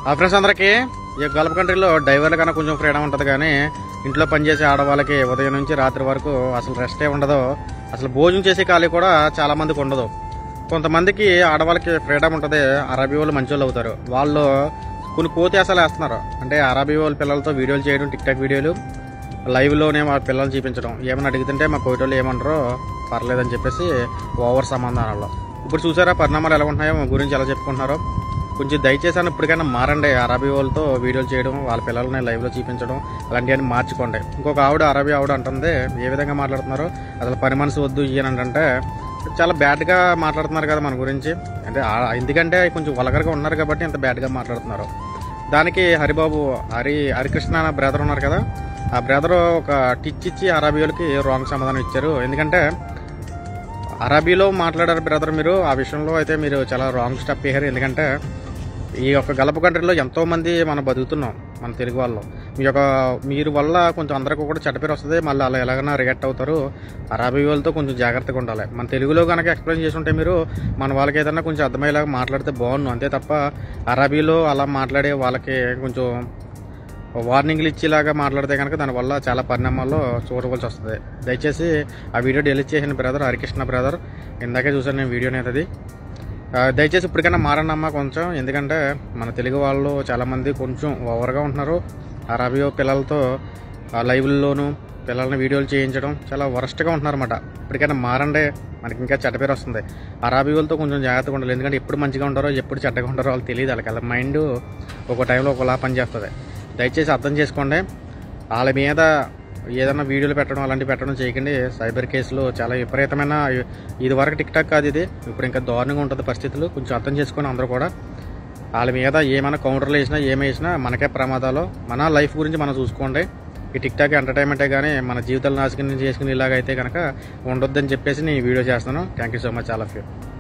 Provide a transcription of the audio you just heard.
ఆ ఫ్రెండ్స్ అందరికీ ఈ గల్ఫ్ కంట్రీలో డ్రైవర్ల కన్నా కొంచెం ఫ్రీడమ్ ఉంటుంది కానీ ఇంట్లో పనిచేసే ఆడవాళ్ళకి ఉదయం నుంచి రాత్రి వరకు అసలు రెస్టే ఉండదు అసలు భోజనం చేసే ఖాళీ కూడా చాలా మందికి ఉండదు కొంతమందికి ఆడవాళ్ళకి ఫ్రీడమ్ ఉంటుంది అరబీ వాళ్ళు మంచి వాళ్ళు అవుతారు వాళ్ళు కొన్ని కోతేసాలు వేస్తున్నారు అంటే అరబీ వాళ్ళ పిల్లలతో వీడియోలు చేయడం టిక్ టాక్ వీడియోలు లైవ్లోనే మా పిల్లలు చూపించడం ఏమైనా అడుగుతుంటే మా కోటోళ్ళు ఏమంటారో పర్లేదని చెప్పేసి ఓవర్ సమాధానాలు ఇప్పుడు చూసారా పరిణామాలు ఎలా ఉంటున్నాయో మా గురించి ఎలా చెప్పుకుంటున్నారో కొంచెం దయచేసి అని ఇప్పటికైనా మారండి అరబీ వాళ్ళతో వీడియోలు చేయడం వాళ్ళ పిల్లల్ని లైవ్లో చూపించడం అలాంటివన్నీ మార్చుకోండి ఇంకొక ఆవిడ అరబీ ఆవిడ అంటుంది ఏ విధంగా మాట్లాడుతున్నారో అసలు పని మనసు వద్దు ఇయ్యనంటే చాలా బ్యాడ్గా మాట్లాడుతున్నారు కదా మన గురించి అంటే ఆ- ఎందుకంటే కొంచెం వలగరగా ఉన్నారు కాబట్టి ఇంత బ్యాడ్గా మాట్లాడుతున్నారు దానికి హరిబాబు హరి హరికృష్ణ అనే బ్రదర్ ఉన్నారు కదా ఆ బ్రదర్ ఒక టిచ్ ఇచ్చి అరబీలకి రాంగ్ సమాధానం ఇచ్చారు ఎందుకంటే అరబీలో మాట్లాడారు బ్రదర్ మీరు ఆ విషయంలో అయితే మీరు చాలా రాంగ్ స్టెప్ వేయారు ఎందుకంటే ఈ యొక్క గల్ఫ్ కంట్రీలో ఎంతో మంది మనం బతుకుతున్నాం మన తెలుగు వాళ్ళు మీ యొక్క మీరు వల్ల కొంచెం అందరికీ కూడా చెడ్డ పేరు వస్తుంది మళ్ళీ అలా ఎలాగైనా రియాక్ట్ అవుతారు అరబీ వాళ్ళతో కొంచెం జాగ్రత్తగా ఉండాలి మన తెలుగులో కనుక ఎక్స్ప్లెయిన్ చేసి ఉంటే మీరు మన వాళ్ళకి ఏదైనా కొంచెం అర్థమయ్యేలాగా మాట్లాడితే బాగుండు అంతే తప్ప అరబీలో అలా మాట్లాడే వాళ్ళకి కొంచెం వార్నింగ్లు ఇచ్చేలాగా మాట్లాడితే కనుక దానివల్ల చాలా పరిణామాల్లో చూడవలసి వస్తుంది దయచేసి ఆ వీడియో డిలీట్ చేసిన బ్రదర్ హరికృష్ణ బ్రదర్ ఇందాకే చూసాను నేను వీడియో అనేది ఆ, దయచేసి ఇప్పటికైనా మారండి అమ్మా కొంచెం ఎందుకంటే మన తెలుగు వాళ్ళు చాలామంది కొంచెం ఓవర్గా ఉంటున్నారు ఆ రబియో పిల్లలతో ఆ లైవ్ల్లోనూ పిల్లల్ని వీడియోలు చేయించడం చాలా వరస్ట్గా ఉంటున్నారు అనమాట ఇప్పటికైనా మారండి మనకి ఇంకా చెడ్డ పేరు వస్తుంది అరాబీ వాళ్ళతో కొంచెం జాగ్రత్తగా ఉండాలి ఎందుకంటే ఎప్పుడు మంచిగా ఉంటారో ఎప్పుడు చెడ్డగా ఉంటారో వాళ్ళు తెలియదు వాళ్ళకి వాళ్ళ మైండ్ ఒక టైంలో ఒకలా పనిచేస్తుంది దయచేసి అర్థం చేసుకోండి వాళ్ళ మీద ఏదైనా వీడియోలు పెట్టడం అలాంటివి పెట్టడం చేయకండి సైబర్ కేసులు చాలా విపరీతమైన ఇది వరకు టిక్ టాక్ కాదు ఇది ఇప్పుడు ఇంకా దారుణంగా ఉంటుంది పరిస్థితులు కొంచెం అర్థం చేసుకొని అందరూ కూడా వాళ్ళ మీద ఏమైనా కౌంటర్లు వేసినా ఏమి వేసినా మనకే ప్రమాదాలు మన లైఫ్ గురించి మనం చూసుకోండి ఈ టిక్ టాక్ ఎంటర్టైన్మెంటే కానీ మన జీవితాలు నాశనం చేసుకుని ఇలాగైతే కనుక ఉండొద్దని చెప్పేసి నేను ఈ వీడియో చేస్తాను thank you so much all of you